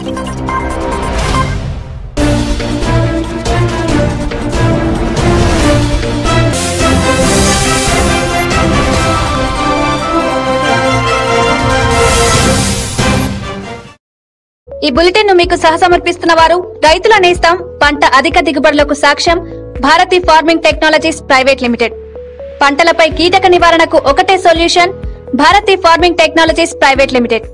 ఈ బులెటిన్ ను మీకు సహసమర్పిస్తున్న వారు రైతుల నేస్తం పంట అధిక దిగుబడులకు సాక్ష్యం Bharati farming technologies private limited పంటలపై కీటక నివారణకు ఒకటే solution Bharati farming technologies private limited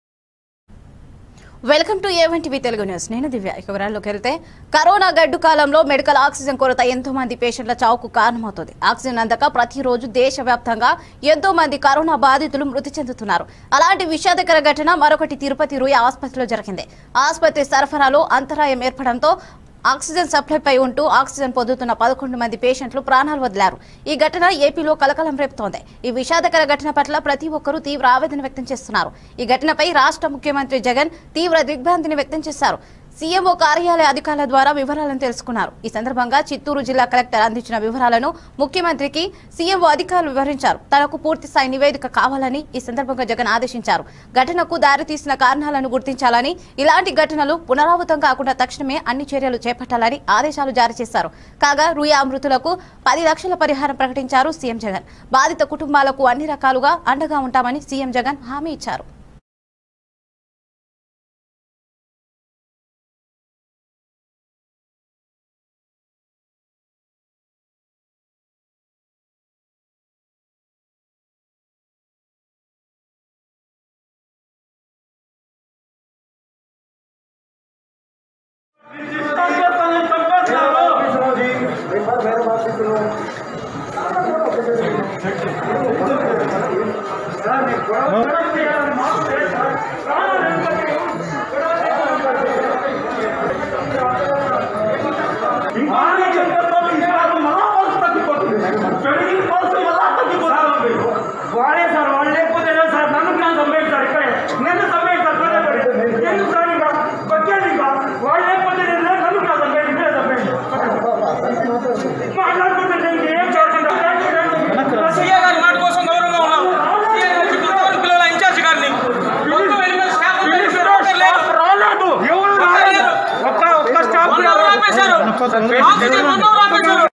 welcome to ఏవెంటీవీ తెలుగు న్యూస్ నేను దివ్య ఇక వివరాల్లోకి వెళ్తే కరోనా గడ్డు కాలంలో మెడికల్ ఆక్సిజన్ కొరత ఎంతో మంది పేషెంట్ల చావుకు కారణమవుతుంది ఆక్సిజన్ అందక ప్రతిరోజు దేశవ్యాప్తంగా ఎంతో మంది కరోనా బాధితులు మృతి చెందుతున్నారు అలాంటి విషాదకర ఘటన మరొకటి తిరుపతి రూయ ఆసుపత్రిలో జరిగింది ఆసుపత్రి సరఫరాలో అంతరాయం ఏర్పడంతో ఆక్సిజన్ సప్లైపై ఉంటూ ఆక్సిజన్ పొందుతున్న పదకొండు మంది పేషెంట్లు ప్రాణాలు వదిలారు ఈ ఘటన ఏపీలో కలకలం రేపుతోంది ఈ విషాదకర ఘటన పట్ల ప్రతి ఒక్కరూ తీవ్ర ఆవేదన వ్యక్తం చేస్తున్నారు ఈ ఘటనపై రాష్ట్ర ముఖ్యమంత్రి జగన్ తీవ్ర దిగ్భ్రాంతిని వ్యక్తం చేశారు సీఎంఓ కార్యాలయ అధికారుల ద్వారా వివరాలను తెలుసుకున్నారు ఈ సందర్భంగా చిత్తూరు జిల్లా కలెక్టర్ అందించిన వివరాలను ముఖ్యమంత్రికి సీఎంఓ అధికారులు వివరించారు తనకు పూర్తి స్థాయి నివేదిక కావాలని ఈ సందర్భంగా జగన్ ఆదేశించారు ఘటనకు దారితీసిన కారణాలను గుర్తించాలని ఇలాంటి ఘటనలు పునరావృతం కాకుండా తక్షణమే అన్ని చర్యలు చేపట్టాలని ఆదేశాలు జారీ చేశారు కాగా రుయా మృతులకు పది లక్షల పరిహారం ప్రకటించారు సీఎం జగన్ బాధిత కుటుంబాలకు అన్ని రకాలుగా అండగా ఉంటామని సీఎం జగన్ హామీ ఇచ్చారు వాడే సార్ వాళ్ళు లేకపోతే ఏదో సార్ నన్ను నేను సంపేస్తారు ఇక్కడే నేను సంపేస్తారు పదే పదే ఎందుకు సార్ ఇంకా వచ్చాను ఇంకా వాళ్ళు లేకపోతే నేను లేదు, నన్ను నా సంపేసి ఇక్కడే సంపేసి మాట్లాడుకుంటే నేను ఏం చేస్తాను సీఏ గారి మాట కోసం గౌరవంగా ఉన్నాం సీఏ గారి చిత్తూరు పిల్లల ఇన్ఛార్జ్ గారిని మొత్తం వెళ్ళిన స్టాఫ్ అంతా వెళ్ళిపోయారు. ఒక్కరు లేరు. రాలేదు ఎవరు రాలేదు ఒక్క ఒక్క స్టాఫ్ వన్ అవర్ ఆపేశారు ఆక్సిజన్ వన్ అవర్ ఆపేశారు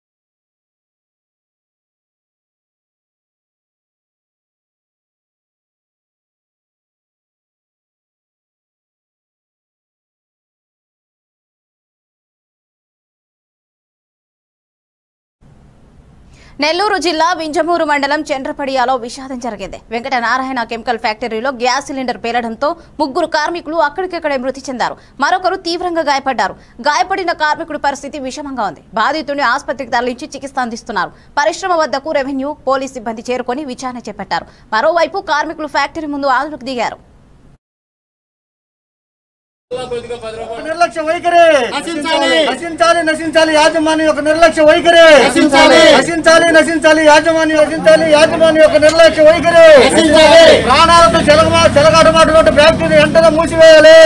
నెల్లూరు జిల్లా వింజమూరు మండలం చంద్రపడియాలో విషాదం జరిగింది వెంకట నారాయణ కెమికల్ ఫ్యాక్టరీలో గ్యాస్ సిలిండర్ పేలడంతో ముగ్గురు కార్మికులు అక్కడికక్కడే మృతి చెందారు మరొకరు తీవ్రంగా గాయపడ్డారు గాయపడిన కార్మికుడి పరిస్థితి విషమంగా ఉంది బాధితుడిని ఆసుపత్రికి తరలించి చికిత్స అందిస్తున్నారు పరిశ్రమ వద్దకు రెవెన్యూ పోలీస్ సిబ్బంది చేరుకొని విచారణ చేపట్టారు మరోవైపు కార్మికులు ఫ్యాక్టరీ ముందు ఆందోళనకు దిగారు నిర్లక్ష్య వైఖరి నశించాలి నశించాలి యాజమాన్యం యొక్క నిర్లక్ష్య వైఖరి నశించాలి నశించాలి యాజమాన్యం నశించాలి యాజమాన్యం యొక్క నిర్లక్ష్య వైఖరి ప్రాణాలతో చెలగమా చెలగాటమాటువంటి ఫ్యాక్టరీ వెంటనే మూసివేయాలి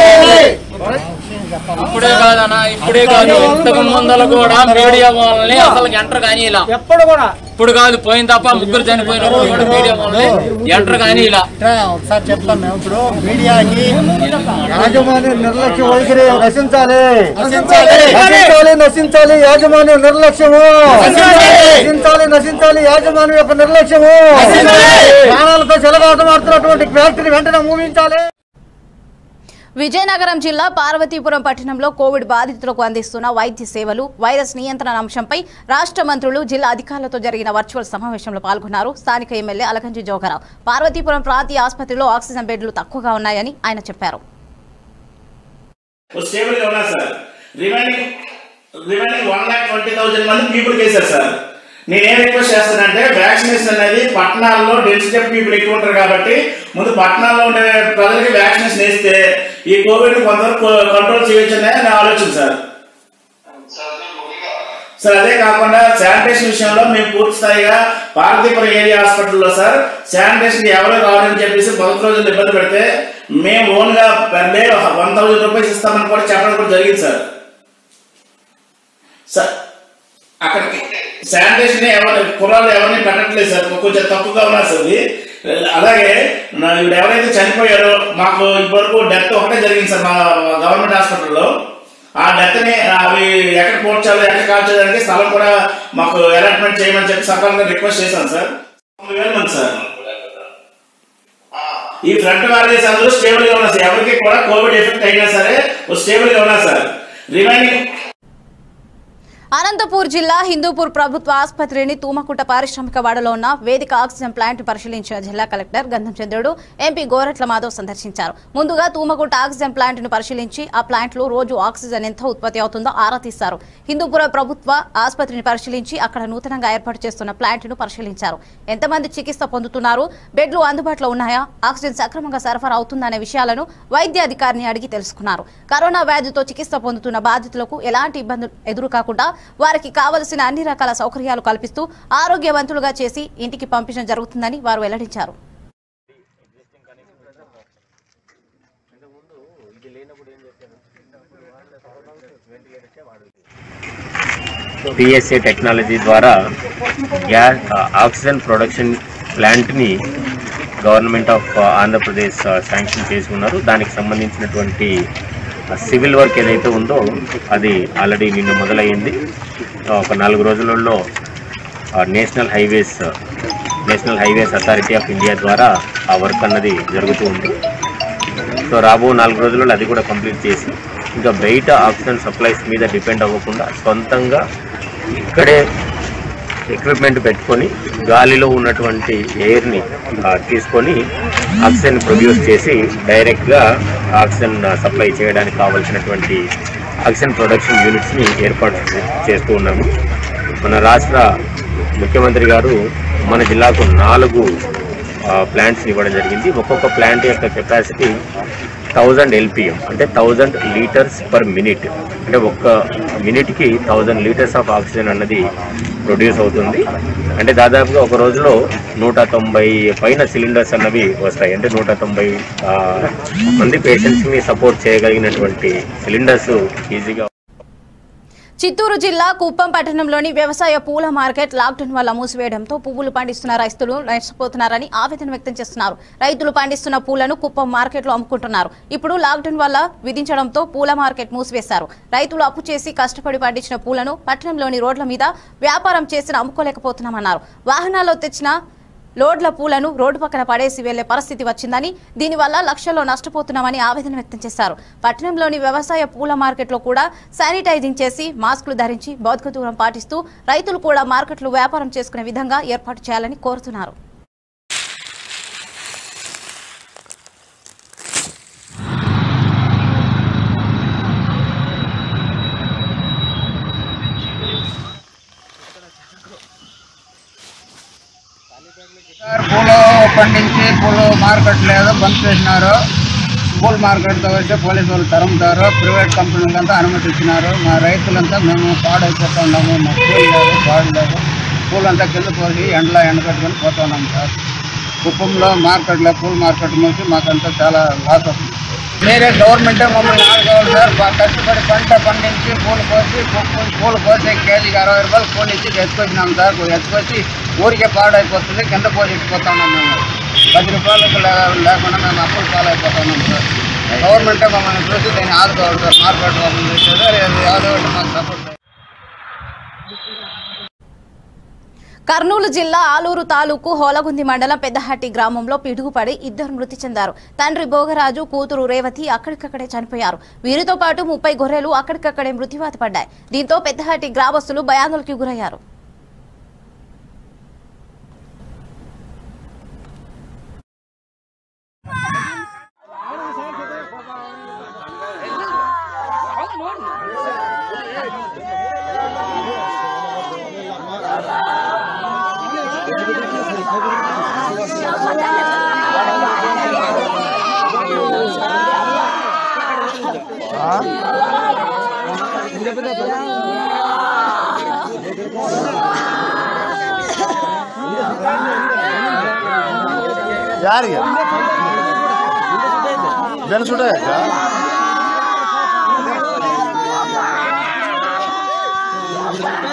ఇప్పుడే కాదన్నా ఇప్పుడే కాదు ఇంతకు ముందల కూడా మీడియా వాళ్ళని అసలు ఎంటర్ కానీ ఇలా ఎప్పుడు కూడా ఇప్పుడు కాదు పోయిన తప్ప ముగ్గురు చనిపోయినప్పుడు కూడా మీడియా వాళ్ళని ఎంటర్ కానీ ఇలా ఒకసారి చెప్తాను మేము ఇప్పుడు మీడియాకి యాజమాన్యం నిర్లక్ష్య వైఖరి నశించాలి నశించాలి నశించాలి యాజమాన్యం నిర్లక్ష్యము నశించాలి నశించాలి యాజమాన్యం యొక్క నిర్లక్ష్యము ప్రాణాలతో చెలగాటమాడుతున్నటువంటి ఫ్యాక్టరీ వెంటనే మూవించాలి విజయనగరం జిల్లా పార్వతీపురం పట్టణంలో కోవిడ్ బాధితులకు అందిస్తున్న వైద్య సేవలు వైరస్ నియంత్రణ అంశంపై రాష్ట్ర మంత్రులు జిల్లా అధికారులతో జరిగిన వర్చువల్ సమావేశంలో పాల్గొన్నారు స్థానిక ఎమ్మెల్యే అలగంజి జోగరావు పార్వతీపురం ప్రాంతీయ ఆసుపత్రిలో ఆక్సిజన్ బెడ్లు తక్కువగా ఉన్నాయని ఆయన చెప్పారు స్టేబుల్ గా ఉన్నారు sir remaining remaining one lakh twenty thousand మంది పీపుల్ వేశారు సార్ నేనేం రిక్వెస్ట్ చేస్తానంటే వ్యాక్సినేషన్ అనేది పట్టణాల్లో డెన్సిటీ ఆఫ్ పీపుల్ ఎక్కువ ఉంటారు కాబట్టి ముందు పట్టణాల్లో ఉండే ప్రజలకి వ్యాక్సినేషన్ వేస్తే ఈ కోవిడ్ కొంతవరకు కంట్రోల్ చేయొచ్చు అనేది నా ఆలోచన సార్ సార్ అదే కాకుండా శానిటేషన్ విషయంలో మేము పూర్తి స్థాయిగా పార్వతీపురం ఏరియా హాస్పిటల్లో సార్ శానిటేషన్ ఎవరో కావాలని చెప్పేసి మొదటి రోజులు ఇబ్బంది పెడితే మేము ఓన్ గా per day one thousand rupees ఇస్తామని కూడా చెప్పడం కూడా జరిగింది సార్ సార్ అక్కడికి శానిటేషన్ ఎవరు కుర్రాళ్ళు ఎవరిని పెట్టట్లేదు సార్ కొంచెం తక్కువగా ఉన్నారు సార్ ఇది అలాగే నా- ఇప్పుడు ఎవరైతే చనిపోయారో మాకు ఇప్పటివరకు డెత్ ఒకటే జరిగింది సార్ మా గవర్నమెంట్ హాస్పిటల్లో ఆ డెత్ ని అవి ఎక్కడ పోడ్చాలో ఎక్కడ కాల్చడానికి స్థలం కూడా మాకు అలాట్మెంట్ చేయమని చెప్పి సకాలంగా రిక్వెస్ట్ చేశాను సార్ తొమ్మిది వేల మంది సార్ ఈ ఫ్రంట్ వారియర్స్ అందరూ స్టేబుల్ గా ఉన్నారు సార్ ఎవరికి కూడా కోవిడ్ ఎఫెక్ట్ అయినా సరే స్టేబుల్ గా ఉన్నారు సార్ రిమైనింగ్ అనంతపూర్ జిల్లా హిందూపూర్ ప్రభుత్వ ఆసుపత్రిని తూమకుట పారిశ్రామిక వాడలో ఉన్న వేదిక ఆక్సిజన్ ప్లాంట్ పరిశీలించిన జిల్లా కలెక్టర్ గంధం చంద్రుడు ఎంపీ గోరట్ల మాధవ్ సందర్శించారు ముందుగా తూమకుట ఆక్సిజన్ ప్లాంట్ ను పరిశీలించి ఆ ప్లాంట్ లో రోజు ఆక్సిజన్ ఎంత ఉత్పత్తి అవుతుందో ఆరా తీశారు హిందూపుర ప్రభుత్వ ఆసుపత్రిని పరిశీలించి అక్కడ నూతనంగా ఏర్పాటు చేస్తున్న ప్లాంట్ ను పరిశీలించారు ఎంతమంది చికిత్స పొందుతున్నారు బెడ్లు అందుబాటులో ఉన్నాయా ఆక్సిజన్ సక్రమంగా సరఫరా అవుతుందనే విషయాలను వైద్య అధికారిని అడిగి తెలుసుకున్నారు కరోనా వ్యాధితో చికిత్స పొందుతున్న బాధితులకు ఎలాంటి ఇబ్బందులు ఎదురు కాకుండా వారికి కావలసిన అన్ని రకాల సౌకర్యాలు కల్పిస్తూ ఆరోగ్యవంతులుగా చేసి ఇంటికి పంపించడం జరుగుతుందని వారు వెల్లడించారు పిఎస్ఏ టెక్నాలజీ ద్వారా గ్యాస్ ఆక్సిజన్ ప్రొడక్షన్ ప్లాంట్ని గవర్నమెంట్ ఆఫ్ ఆంధ్రప్రదేశ్ శాంక్షన్ చేసి ఉన్నారు దానికి సంబంధించినటువంటి సివిల్ వర్క్ ఏదైతే ఉందో అది ఆల్రెడీ నిన్న మొదలయ్యింది ఒక నాలుగు రోజులలో national highways national highways authority of India ద్వారా ఆ వర్క్ అన్నది జరుగుతూ ఉంది సో రాబో నాలుగు రోజులలో అది కూడా కంప్లీట్ చేసి ఇంకా బయట ఆక్సిజన్ సప్లైస్ మీద డిపెండ్ అవ్వకుండా సొంతంగా ఇక్కడే ఎక్విప్మెంట్ పెట్టుకొని గాలిలో ఉన్నటువంటి ఎయిర్ని తీసుకొని ఆక్సిజన్ ప్రొడ్యూస్ చేసి డైరెక్ట్గా ఆక్సిజన్ సప్లై చేయడానికి కావాల్సినటువంటి ఆక్సిజన్ ప్రొడక్షన్ యూనిట్స్ని ఏర్పాటు చే- చేస్తూ ఉన్నాము మన రాష్ట్ర ముఖ్యమంత్రి గారు మన జిల్లాకు నాలుగు ప్లాంట్స్ ఇవ్వడం జరిగింది ఒక్కొక్క ప్లాంట్ యొక్క కెపాసిటీ థౌజండ్ ఎల్పిఎం అంటే థౌజండ్ లీటర్స్ పర్ మినిట్ అంటే ఒక్క మినిట్కి థౌజండ్ లీటర్స్ ఆఫ్ ఆక్సిజన్ అన్నది ప్రొడ్యూస్ అవుతుంది అంటే దాదాపుగా ఒక రోజులో నూట తొంభై పైన సిలిండర్స్ అన్నవి వస్తాయి అంటే నూట తొంభై ఆ, మంది పేషెంట్స్ని సపోర్ట్ చేయగలిగినటువంటి సిలిండర్స్ ఈజీగా చిత్తూరు జిల్లా కుప్పం పట్టణంలోని వ్యవసాయ పూల మార్కెట్ లాక్డౌన్ వల్ల మూసివేయడంతో పువ్వులు పండిస్తున్న రైతులు నష్టపోతున్నారని ఆవేదన వ్యక్తం చేస్తున్నారు రైతులు పండిస్తున్న పూలను కుప్పం మార్కెట్లో అమ్ముకుంటున్నారు ఇప్పుడు లాక్డౌన్ వల్ల విధించడంతో పూల మార్కెట్ మూసివేశారు రైతులు అప్పు చేసి కష్టపడి పండించిన పూలను పట్టణంలోని రోడ్ల మీద వ్యాపారం చేసిన అమ్ముకోలేకపోతున్నామన్నారు వాహనాల్లో తెచ్చిన లోడ్ల పూలను రోడ్డు పక్కన పడేసి వెళ్లే పరిస్థితి వచ్చిందని దీనివల్ల లక్షల్లో నష్టపోతున్నామని ఆవేదన వ్యక్తం చేశారు పట్టణంలోని వ్యవసాయ పూల మార్కెట్లో కూడా శానిటైజింగ్ చేసి మాస్కులు ధరించి భౌతిక దూరం పాటిస్తూ రైతులు కూడా మార్కెట్లు వ్యాపారం చేసుకునే విధంగా ఏర్పాటు చేయాలని కోరుతున్నారు పూలు పండించి పూలు మార్కెట్ లేదు బంద్ చేసినారు పూల్ మార్కెట్తో వచ్చి పోలీసు వాళ్ళు తరుముతారు ప్రైవేట్ కంపెనీలంతా అనుమతి ఇచ్చినారు మా రైతులంతా మేము పాడైపోతున్నాము మా పూలు లేదు పాడు లేదు పూలంతా కింద పోసి ఎండలో ఎండబెట్టుకొని పోతున్నాం సార్ కుప్పంలో మార్కెట్లో పూల్ మార్కెట్ మూసి మాకంతా చాలా లాస్ అవుతుంది మీరే గవర్నమెంటే మమ్మల్ని ఆడుకోవాలి సార్ బా- కష్టపడి పంట పండించి పూలు కోసి పూలు పూలు కోసి కేజీకి అరవై రూపాయలు పూలు ఇచ్చి ఎత్తుకొచ్చినాం సార్ ఎత్తుకొచ్చి ఊరికే పాడైపోతుంది కింద పోసి ఇచ్చిపోతున్నాం మేము పది రూపాయలకు లే- లేకుండా మేము అప్పులు పాలైపోతున్నాం సార్ గవర్నమెంటే మమ్మల్ని చూసి దీన్ని ఆదుకోవాలి సార్ మార్కెట్ మమ్మల్ని చూసేది ఆదుకోవాలి మాకు సపోర్ట్ కర్నూలు జిల్లా ఆలూరు తాలూకు హోలగుంది మండలం పెద్దహట్టి గ్రామంలో పిడుగుపడి ఇద్దరు మృతి చెందారు తండ్రి భోగరాజు కూతురు రేవతి అక్కడికక్కడే చనిపోయారు వీరితో పాటు ముప్పై గొర్రెలు అక్కడికక్కడే మృత్యువాత పడ్డాయి దీంతో పెద్దహట్టి గ్రామస్తులు భయాందోళనకి గురయ్యారు ಯಾರಿಗೆ ಬೆನ್ಸುಡ ಯಾಕ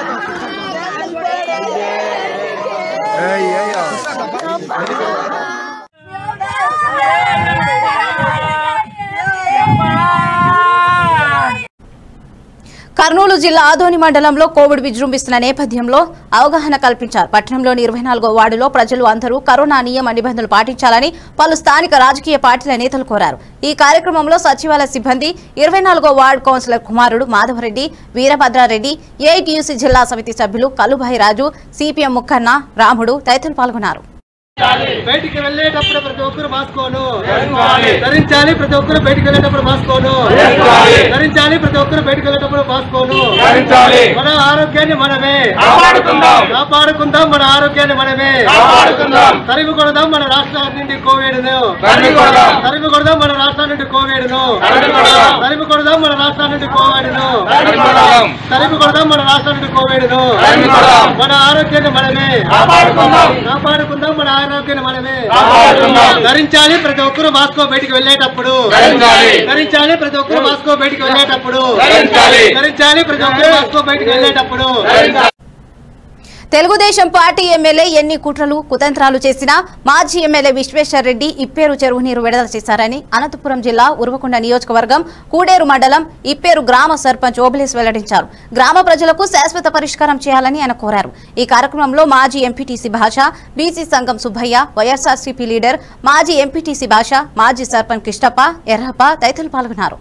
ಏಯ್, ಏಯ್, కర్నూలు జిల్లా ఆదోని మండలంలో కోవిడ్ విజృంభిస్తున్న నేపథ్యంలో అవగాహన కల్పించారు పట్టణంలోని ఇరవై నాలుగో వార్డులో ప్రజలు అందరూ కరోనా నియమ నిబంధనలు పాటించాలని పలు స్థానిక రాజకీయ పార్టీల నేతలు కోరారు ఈ కార్యక్రమంలో సచివాలయ సిబ్బంది ఇరవై నాలుగో వార్డు కౌన్సిలర్ కుమారుడు మాధవరెడ్డి వీరభద్రారెడ్డి ఏఐటీయూసీ జిల్లా సమితి సభ్యులు కలుభాయి రాజు సిపిఎం ముక్కన్న రాముడు తదితరులు పాల్గొన్నారు బయటికి వెళ్ళేటప్పుడు ప్రతి ఒక్కరు మాస్కోను ధరించాలి ప్రతి ఒక్కరు బయటికి వెళ్ళేటప్పుడు మాస్కోను ధరించాలి ప్రతి ఒక్కరు బయటికి వెళ్ళేటప్పుడు మాస్కోను మన ఆరోగ్యాన్ని మనమే కాపాడుకుందాం మన ఆరోగ్యాన్ని మనమే తరిమి కొడదాం మన రాష్ట్రం నుండి కోవిడ్ ను తరిమి కొడదాం మన రాష్ట్రం నుండి కోవిడ్ ను తరిమి కొడదాం మన రాష్ట్రం నుండి కోవిడ్ ను తరిమి కొడదాం మన రాష్ట్రం నుండి కోవిడ్ ను మన ఆరోగ్యాన్ని మనమే కాపాడుకుందాం మన ఆరోగ్యాన్ని మనమే ధరించాలి ప్రతి ఒక్కరు మాస్కో బయటికి వెళ్ళేటప్పుడు ధరించాలి ప్రతి ఒక్కరు మాస్కో బయటికి వెళ్ళేటప్పుడు ధరించాలి ప్రతి ఒక్కరు మాస్కో బయటికి వెళ్ళేటప్పుడు తెలుగుదేశం పార్టీ ఎమ్మెల్యే ఎన్ని కుట్రలు కుతంత్రాలు చేసినా మాజీ ఎమ్మెల్యే విశ్వేశ్వర్ రెడ్డి ఇప్పేరు చెరువు నీరు విడుదల చేశారని అనంతపురం జిల్లా ఉరవకొండ నియోజకవర్గం కూడేరు మండలం ఇప్పేరు గ్రామ సర్పంచ్ ఓబులేస్ వెల్లడించారు గ్రామ ప్రజలకు శాశ్వత పరిష్కారం చేయాలని ఆయన కోరారు ఈ కార్యక్రమంలో మాజీ ఎంపీటీసీ భాష బీసీ సంఘం సుబ్బయ్య వైఎస్ఆర్సీపీ లీడర్ మాజీ ఎంపీటీసీ భాష మాజీ సర్పంచ్ కిష్టప్ప ఎర్రప్ప తదితరులు పాల్గొన్నారు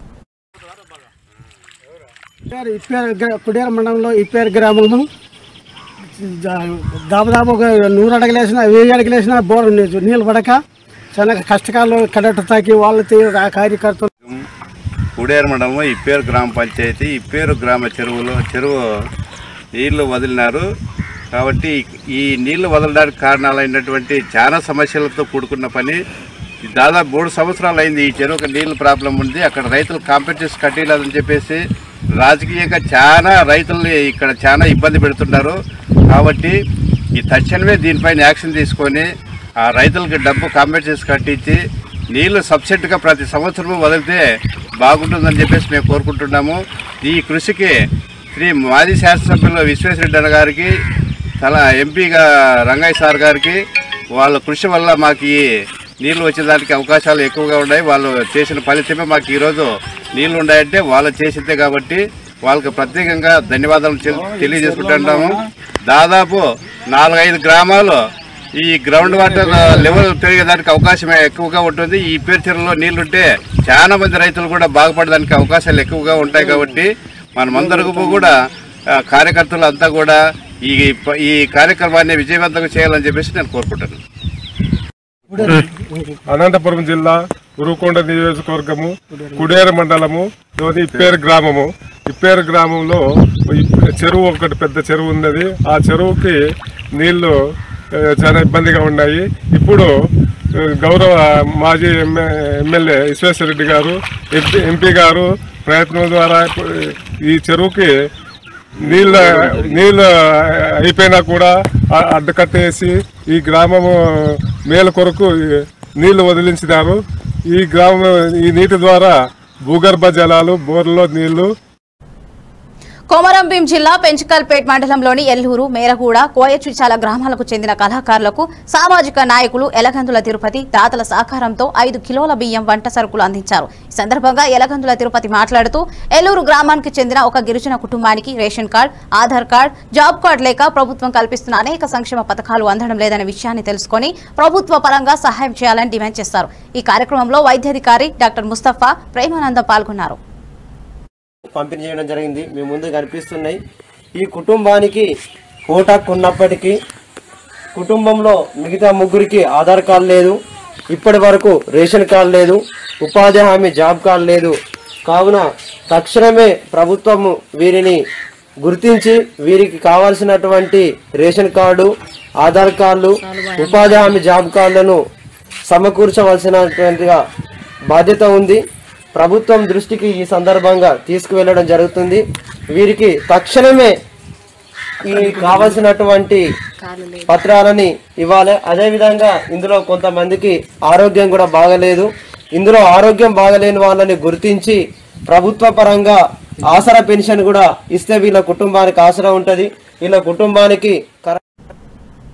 ఇప్పేరు గ్రా- కుడేర మండలంలో ఇప్పేరు గ్రామము జా- దాదాపు ఒక నూరు అడగలేసిన వెయ్యి అడగలేసిన బోర్ నీళ్ళు పడక చాలా కష్టకాలు కడట తాకి వాళ్ళతో ఆ కార్యకర్తలు కుడేరు మండలం ఇప్పేరు గ్రామ పంచాయతీ ఇప్పేరు గ్రామ చెరువులో చెరువు నీళ్లు వదిలినారు కాబట్టి ఈ నీళ్లు వదలడానికి కారణాలైనటువంటి చాలా సమస్యలతో కూడుకున్న పని దాదాపు మూడు సంవత్సరాలు అయింది ఈ చెరువుకి నీళ్ళ ప్రాబ్లం ఉంది అక్కడ రైతులు కాంపిటీషన్ కట్టలేదని చెప్పేసి రాజకీయంగా చాలా రైతుల్ని ఇక్కడ చాలా ఇబ్బంది పెడుతున్నారు కాబట్టి ఈ తక్షణమే దీనిపైన యాక్షన్ తీసుకొని ఆ రైతులకి డబ్బు కాంపెన్సేషన్ కట్టించి నీళ్లు సబ్సిడీగా ప్రతి సంవత్సరం వదిలితే బాగుంటుందని చెప్పేసి మేము కోరుకుంటున్నాము ఈ కృషికి శ్రీ మాజీ శాసనసభ్యులు విశ్వేశ్వరరెడ్డి అన్న గారికి తల ఎంపీగా రంగయ్య సార్ గారికి వాళ్ళ కృషి వల్ల మాకు ఈ నీళ్లు వచ్చేదానికి అవకాశాలు ఎక్కువగా ఉన్నాయి వాళ్ళు చేసిన ఫలితమే మాకు ఈరోజు నీళ్లు ఉన్నాయంటే వాళ్ళు చేసిందే కాబట్టి వాళ్ళకి ప్రత్యేకంగా ధన్యవాదాలు తెలి- తెలియజేసుకుంటున్నాము దాదాపు నాలుగైదు గ్రామాలు ఈ గ్రౌండ్ వాటర్ లెవెల్ పెరిగేదానికి అవకాశం ఎక్కువగా ఉంటుంది ఈ పేరు చెరువులో నీళ్లుంటే చాలా మంది రైతులు కూడా బాగుపడడానికి అవకాశాలు ఎక్కువగా ఉంటాయి కాబట్టి మనమందరూ కూడా ఆ, కార్యకర్తలు అంతా కూడా ఈ ప- ఈ కార్యక్రమాన్ని విజయవంతంగా చేయాలని చెప్పేసి నేను కోరుకుంటున్నాను అనంతపురం జిల్లా ఉరుకొండ నియోజకవర్గము కుడేరు మండలము లోని ఇప్పేరు గ్రామము ఇప్పేరు గ్రామంలో ఇప్- చెరువు ఒకటి పెద్ద చెరువు ఉన్నది ఆ చెరువుకి నీళ్లు ఆ, చాలా ఇబ్బందిగా ఉన్నాయి ఇప్పుడు ఆ, గౌరవ మాజీ ఎమ్మె- ఎమ్మెల్యే విశ్వేశ్వరరెడ్డి గారు ఎంపీ ఎంపీ గారు ప్రయత్నం ద్వారా ఇప్పుడు ఈ చెరువుకి నీళ్ళ నీళ్ళు అయిపోయినా కూడా ఆ- అడ్డుకట్టేసి ఈ గ్రామము మేలు కొరకు ఈ నీళ్లు వదిలించినారు ఈ గ్రామం ఈ నీటి ద్వారా భూగర్భ జలాలు బోర్లో నీళ్లు కొమరంభీం జిల్లా పెంచుకల్పేట్ మండలంలోని ఎల్లూరు మేరగూడ కోయచుచాల గ్రామాలకు చెందిన కళాకారులకు సామాజిక నాయకులు ఎలగందుల తిరుపతి దాతల సహకారంతో ఐదు కిలోల బియ్యం వంట సరుకులు అందించారు ఈ సందర్భంగా ఎలగందుల తిరుపతి మాట్లాడుతూ ఎల్లూరు గ్రామానికి చెందిన ఒక గిరిజన కుటుంబానికి ration card Aadhaar card job card లేక ప్రభుత్వం కల్పిస్తున్న అనేక సంక్షేమ పథకాలు అందడం లేదనే విషయాన్ని తెలుసుకొని ప్రభుత్వ పరంగా సహాయం చేయాలని డిమాండ్ చేశారు ఈ కార్యక్రమంలో వైద్యాధికారి డాక్టర్ ముస్తఫా ప్రేమానందం పాల్గొన్నారు పంపిణీ చేయడం జరిగింది మీ ముందు కనిపిస్తున్నాయి ఈ కుటుంబానికి కోటాక్ ఉన్నప్పటికీ కుటుంబంలో మిగతా ముగ్గురికి ఆధార్ కార్డు లేదు ఇప్పటి వరకు రేషన్ కార్డు లేదు ఉపాధి హామీ జాబ్ కార్డు లేదు కావున తక్షణమే ప్రభుత్వము వీరిని గుర్తించి వీరికి కావాల్సినటువంటి రేషన్ కార్డు ఆధార్ కార్డులు ఉపాధి హామీ జాబ్ కార్డులను సమకూర్చవలసినటువంటిగా బాధ్యత ఉంది ప్రభుత్వం దృష్టికి ఈ సందర్భంగా తీసుకువెళ్ళడం జరుగుతుంది వీరికి తక్షణమే ఈ కావలసినటువంటి పత్రాలని ఇవ్వాలి అదేవిధంగా ఇందులో కొంతమందికి ఆరోగ్యం కూడా బాగలేదు ఇందులో ఆరోగ్యం బాగలేని వాళ్ళని గుర్తించి ప్రభుత్వ పరంగా ఆసరా పెన్షన్ కూడా ఇస్తే వీళ్ళ కుటుంబానికి ఆసరా ఉంటది వీళ్ళ కుటుంబానికి కర-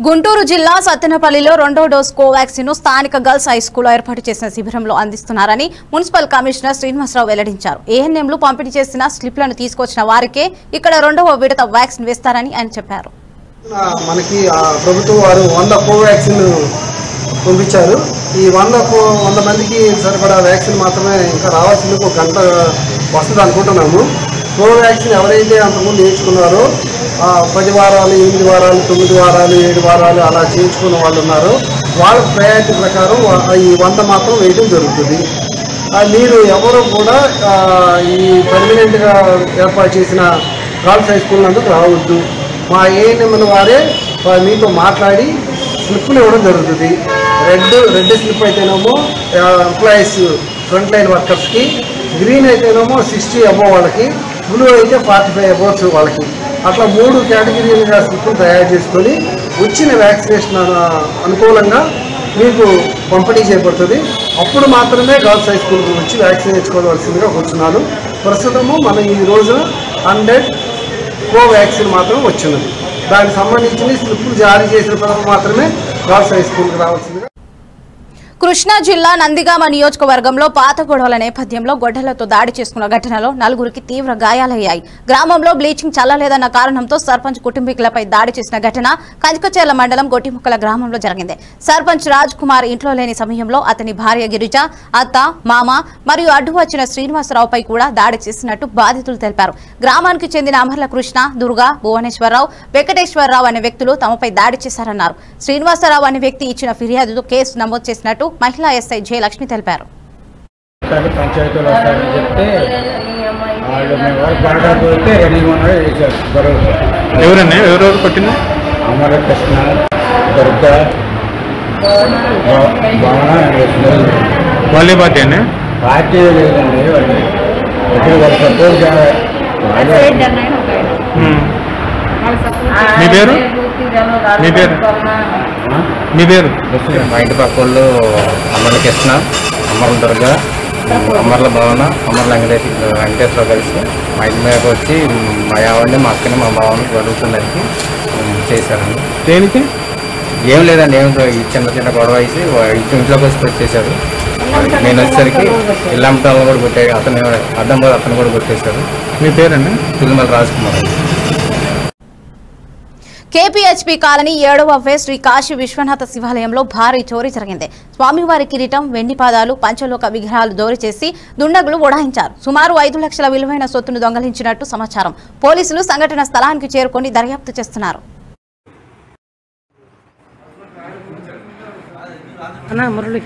గుంటూరు జిల్లా సత్తెనపల్లిలో రెండో డోస్ కోవాక్సిన్ ను స్థానిక గర్ల్స్ హై స్కూల్లో ఏర్పాటు చేసిన శిబిరంలో అందిస్తున్నారని మున్సిపల్ కమిషనర్ శ్రీనివాసరావు వెల్లడించారు ఏఎన్ఎంలు పంపిణీ చేసిన స్లిప్లను తీసుకొచ్చిన వారికే ఇక్కడ రెండవ విడత వ్యాక్సిన్ వేస్తారని ఆయన చెప్పారు మనకి ఆ ప్రభుత్వం వారు వంద కోవాక్సిన్ పంపించారు ఈ వంద కో- వంద మందికి సరిపడా వ్యాక్సిన్ మాత్రమే ఇంకా రావాల్సింది ఒక గంట వస్తుంది అనుకుంటున్నాము కోవాక్సిన్ ఎవరైతే అంతకుముందు వేయించుకున్నారో ఆ, పది వారాలు ఎనిమిది వారాలు తొమ్మిది వారాలు ఏడు వారాలు అలా చేయించుకున్న వాళ్ళు ఉన్నారు వాళ్ళ ప్రయారిటీ ప్రకారం వా- ఈ వంద మాత్రం వేయడం జరుగుతుంది ఆ, మీరు ఎవరు కూడా ఆ, ఈ పర్మనెంట్గా ఏర్పాటు చేసిన గర్ల్స్ హై స్కూల్ నందుకు రావద్దు మా ఏఎన్ఎంల వారే వా- మీతో మాట్లాడి స్లిప్లు ఇవ్వడం జరుగుతుంది రెడ్ రెడ్ స్లిప్ అయితేనేమో ఎంప్లాయీస్ ఫ్రంట్ లైన్ వర్కర్స్కి గ్రీన్ అయితేనేమో సిక్స్టీ అబోవ్ వాళ్ళకి బ్లూ అయితే ఫార్టీ ఫైవ్ అబోవ్స్ వాళ్ళకి అట్లా మూడు కేటగిరీలుగా స్లిప్లు తయారు చేసుకొని వచ్చిన వ్యాక్సినేషన్ అను- అనుకూలంగా మీకు పంపిణీ చేయబడుతుంది అప్పుడు మాత్రమే గర్ల్స్ హై స్కూల్కి వచ్చి వ్యాక్సిన్ వేసుకోవాల్సిందిగా కూర్చున్నాను ప్రస్తుతము మనం ఈ రోజున హండ్రెడ్ కోవాక్సిన్ మాత్రం వచ్చినది దానికి సంబంధించిన స్లిప్లు జారీ చేసిన తర్వాత మాత్రమే గర్ల్స్ హై స్కూల్కి రావాల్సిందిగా కృష్ణా జిల్లా నందిగామ నియోజకవర్గంలో పాత గొడవల నేపథ్యంలో గొడ్డలతో దాడి చేసుకున్న ఘటనలో నలుగురికి తీవ్ర గాయాలయ్యాయి గ్రామంలో బ్లీచింగ్ చల్లలేదన్న కారణంతో సర్పంచ్ కుటుంబీకులపై దాడి చేసిన ఘటన కంచకచేర్ల మండలం గొట్టిముక్కల గ్రామంలో జరిగింది సర్పంచ్ రాజ్ కుమార్ ఇంట్లో లేని సమయంలో అతని భార్య గిరిజ అత్త మామ మరియు అడ్డు వచ్చిన శ్రీనివాసరావుపై కూడా దాడి చేసినట్టు బాధితులు తెలిపారు గ్రామానికి చెందిన అమర్ల కృష్ణ దుర్గా భువనేశ్వరరావు వెంకటేశ్వరరావు అనే వ్యక్తులు తమపై దాడి చేశారన్నారు శ్రీనివాసరావు అనే వ్యక్తి ఇచ్చిన ఫిర్యాదుతో కేసు నమోదు చేసినట్టు మహిళా ఎస్ఐ జయలక్ష్మి తెలిపారు పంచాయతీలో వస్తారని చెప్తే వాళ్ళు మేము ఎవరు గొడవ పోతే రెడీగా ఉన్నాడు వేసారు గొడవ ఎవరన్నా ఎవరెవరు కొట్టింది అమర కృష్ణ దుర్గ భావన వాళ్ళే పార్టీ అన్న పార్టీ లేదండి వాళ్ళు ఇప్పుడు వాళ్ళు సపోర్ట్ మీ పేరు మీ పేరు మీ పేరు మా ఇంటి పక్క వాళ్ళు అమర్ల కృష్ణ అమర్ల దుర్గ అమర్ల భవన అమర్ల వెంకటేశ్ వెంకటేశ్వరరావు కలిసి మా ఇంటి మీదకి వచ్చి మా ఆవిడని మా అక్కని మా భావని అడుగుతున్నది చేశారండి దేనికి ఏం లేదండి ఏం ఈ చిన్న చిన్న గొడవ వేసి వా- ఇంటి ఇంట్లోకి వచ్చి పెట్టేశారు నేను వచ్చేసరికి ఇల్లంటాలను కూడా కొట్టే అతను అర్థం కూడా అతను కూడా కొట్టేశారు మీ పేరండి తిరుమల రాజ్ కుమార్ కేపీహెచ్పీ కాలనీ ఏడవ ఫే శ్రీ కాశీ విశ్వనాథ శివాలయంలో భారీ చోరీ జరిగింది స్వామివారి కిరీటం వెండి పాదాలు పంచలోక విగ్రహాలు దోరి చేసి దుండగులు ఉడాయించారు సుమారు ఐదు లక్షల విలువైన సొత్తును దొంగలించినట్టు సమాచారం పోలీసులు సంఘటన స్థలానికి చేరుకొని దర్యాప్తు చేస్తున్నారు మురళి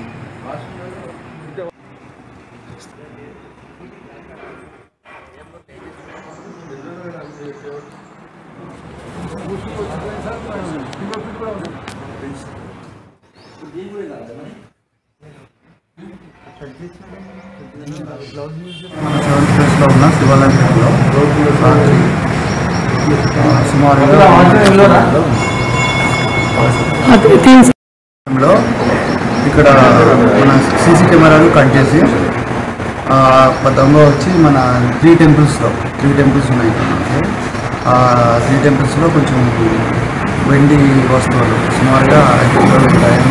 మన సెవెంత్ ప్లేస్లో ఉన్న శివాలయంలో రాత్రి ఆ, సుమారుగా లో ఇక్కడ మన సీసీ కెమెరాలు కట్ చేసి ఆ, ఒక దొంగ వచ్చి మన త్రీ టెంపుల్స్లో త్రీ టెంపుల్స్ ఉన్నాయి ఆ త్రీ టెంపుల్స్లో కొంచెం వెండి వస్తువులు సుమారుగా ఐదు కిలోల టైం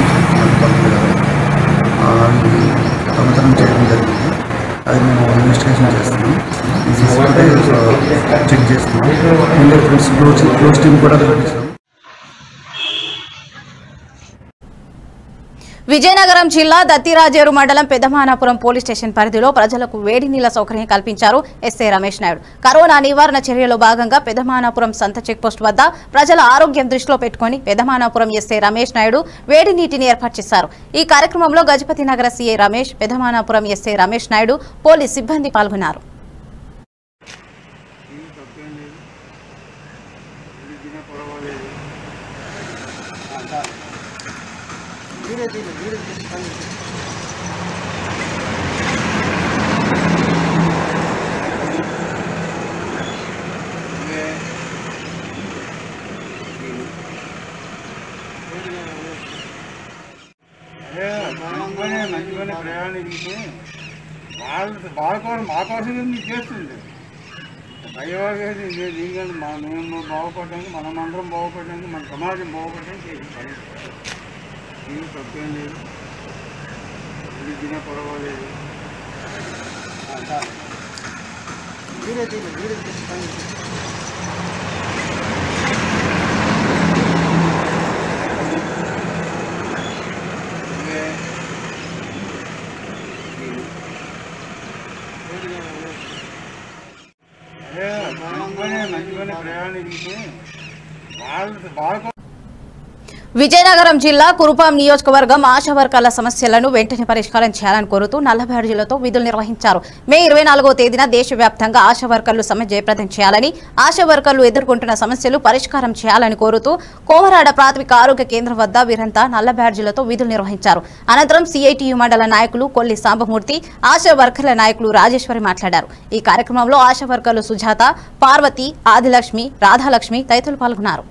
అవి దొంగతనం చేయడం జరిగింది అది మేము ఇన్వెస్టిగేషన్ చేస్తున్నాం ఈ సీసీ ఫుటేజ్ చెక్ చేస్తున్నాం fingerprints close close team కూడా కల్పించాం విజయనగరం జిల్లా దత్తిరాజేరు మండలం పెద్దమానాపురం పోలీస్ స్టేషన్ పరిధిలో ప్రజలకు వేడి నీళ్ల సౌకర్యం కల్పించారు ఎస్ఐ రమేష్ నాయుడు కరోనా నివారణ చర్యలో భాగంగా పెద్దమానాపురం సంత చెక్పోస్ట్ వద్ద ప్రజల ఆరోగ్యం దృష్టిలో పెట్టుకుని పెద్దమానాపురం ఎస్ఐ రమేష్ నాయుడు వేడి నీటిని ఏర్పాటు చేశారు ఈ కార్యక్రమంలో Gajapathi Nagara CI Ramesh Peddamanapuram SI Ramesh Naidu police సిబ్బంది పాల్గొన్నారు మంచిగానే ప్రయాణించి వాళ్ళు వాళ్ళ కోసం మా కోసం మీరు చేస్తుంది దైవాగేది దీనికంటే మా మేము బాగుపడడానికి మనం అందరం బాగుపడడానికి మన సమాజం బాగుపడడానికి ఇది పని దీనికి తప్పేం లేదు ఇది తినే పర్వాలేదు ఆ, చాలు. మీరే తిని మీరే తిని పని చేయండి. అదే మంచిగానే మంచిగానే ప్రయాణించి వాళ్ళు బాగా విజయనగరం జిల్లా కురుపాం నియోజకవర్గం ఆశా వర్గాల సమస్యలను వెంటనే పరిష్కారం చేయాలని కోరుతూ నల్ల బ్యాడ్జీలతో విధులు నిర్వహించారు మే ఇరవై నాలుగో తేదీన దేశవ్యాప్తంగా ఆశా వర్కర్లు సమ్మె జయప్రదం చేయాలని ఆశా వర్కర్లు ఎదుర్కొంటున్న సమస్యలు పరిష్కారం చేయాలని కోరుతూ కోమరాడ ప్రాథమిక ఆరోగ్య కేంద్రం వద్ద వీరంతా నల్ల బ్యాడ్జీలతో విధులు నిర్వహించారు అనంతరం సిఐటియు మండల నాయకులు కొల్లి సాంబమూర్తి ఆశా వర్కర్ల నాయకులు రాజేశ్వరి మాట్లాడారు ఈ కార్యక్రమంలో ఆశా వర్కర్లు సుజాత పార్వతి ఆదిలక్ష్మి రాధాలక్ష్మి తదితరులు పాల్గొన్నారు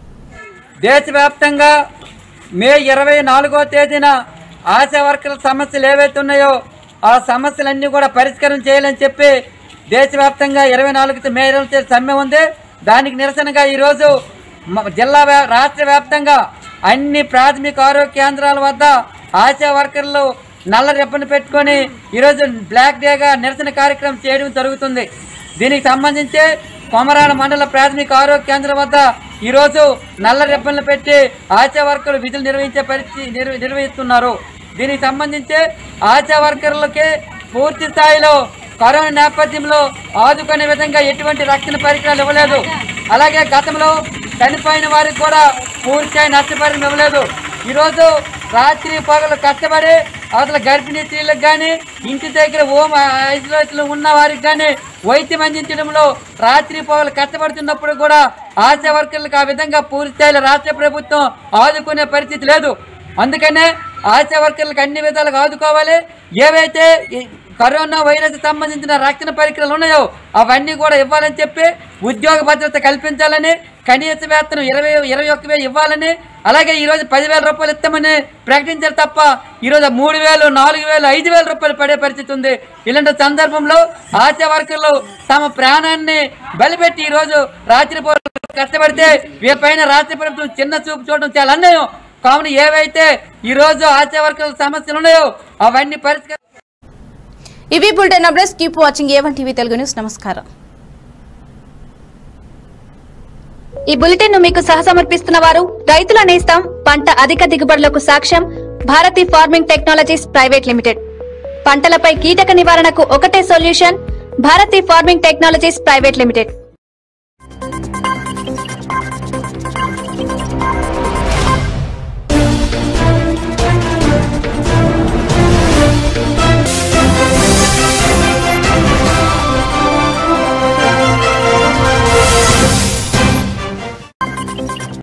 దేశవ్యాప్తంగా మే ఇరవై నాలుగో తేదీన ఆశా వర్కర్ల సమస్యలు ఏవైతే ఉన్నాయో ఆ సమస్యలన్నీ కూడా పరిష్కారం చేయాలని చెప్పి దేశవ్యాప్తంగా ఇరవై నాలుగు మే ఇరవై తేదీ సమ్మె ఉంది దానికి నిరసనగా ఈరోజు మ- జిల్లా వ్యా- రాష్ట్ర వ్యాప్తంగా అన్ని ప్రాథమిక ఆరోగ్య కేంద్రాల వద్ద ఆశా వర్కర్లు నల్ల రెప్పను పెట్టుకొని ఈరోజు బ్లాక్ డేగా నిరసన కార్యక్రమం చేయడం జరుగుతుంది దీనికి సంబంధించి కొమరాడ మండల ప్రాథమిక ఆరోగ్య కేంద్రం వద్ద ఈరోజు నల్ల రెబ్బన్లు పెట్టి ఆశా వర్కర్లు విధులు నిర్వహించే పరిస్థితి నిర్వ- నిర్వహిస్తున్నారు దీనికి సంబంధించి ఆశా వర్కర్లకి పూర్తి స్థాయిలో కరోనా నేపథ్యంలో ఆదుకునే విధంగా ఎటువంటి రక్షణ పరికరాలు ఇవ్వలేదు అలాగే గతంలో చనిపోయిన వారికి కూడా పూర్తి నష్టపరిహారం ఇవ్వలేదు ఈరోజు రాత్రి పగలు కష్టపడి అవతల గర్భిణీ స్త్రీలకు కానీ ఇంటి దగ్గర హోమ్ ఐసోలేషన్ ఉన్న వారికి కానీ వైద్యం అందించడంలో రాత్రి పగలు కష్టపడుతున్నప్పుడు కూడా ఆశా వర్కర్లకు ఆ విధంగా పూర్తి స్థాయిలో రాష్ట్ర ప్రభుత్వం ఆదుకునే పరిస్థితి లేదు అందుకనే ఆశా వర్కర్లకు అన్ని విధాలుగా ఆదుకోవాలి ఏవైతే ఈ కరోనా వైరస్ సంబంధించిన రక్షణ పరికరాలు ఉన్నాయో అవన్నీ కూడా ఇవ్వాలని చెప్పి ఉద్యోగ భద్రత కల్పించాలని కనీస వేతనం ఇరవై ఇరవై ఒక్క వేలు ఇవ్వాలని అలాగే ఈరోజు పదివేల రూపాయలు ఇస్తామని ప్రకటించారు తప్ప ఈరోజు మూడు వేలు నాలుగు వేలు ఐదు వేల రూపాయలు పడే పరిస్థితి ఉంది ఇలాంటి సందర్భంలో ఆశా వర్కర్లు తమ ప్రాణాన్ని బలిపెట్టి ఈరోజు రాత్రి పూట కష్టపడితే వీళ్ళపైన రాష్ట్ర ప్రభుత్వం చిన్న చూపు చూడడం చాలా అన్యాయం కావున ఏవైతే ఈరోజు ఆశా వర్కర్ల సమస్యలు ఉన్నాయో అవన్నీ పరిష్కారం ఇవి bulletin updates keep watching A one TV Telugu news నమస్కారం ఈ బులెటిన్ ను మీకు సహసమర్పిస్తున్న వారు రైతుల నేస్తం పంట అధిక దిగుబడులకు సాక్ష్యం Bharati farming technologies private limited పంటలపై కీటక నివారణకు ఒకటే solution Bharati farming technologies private limited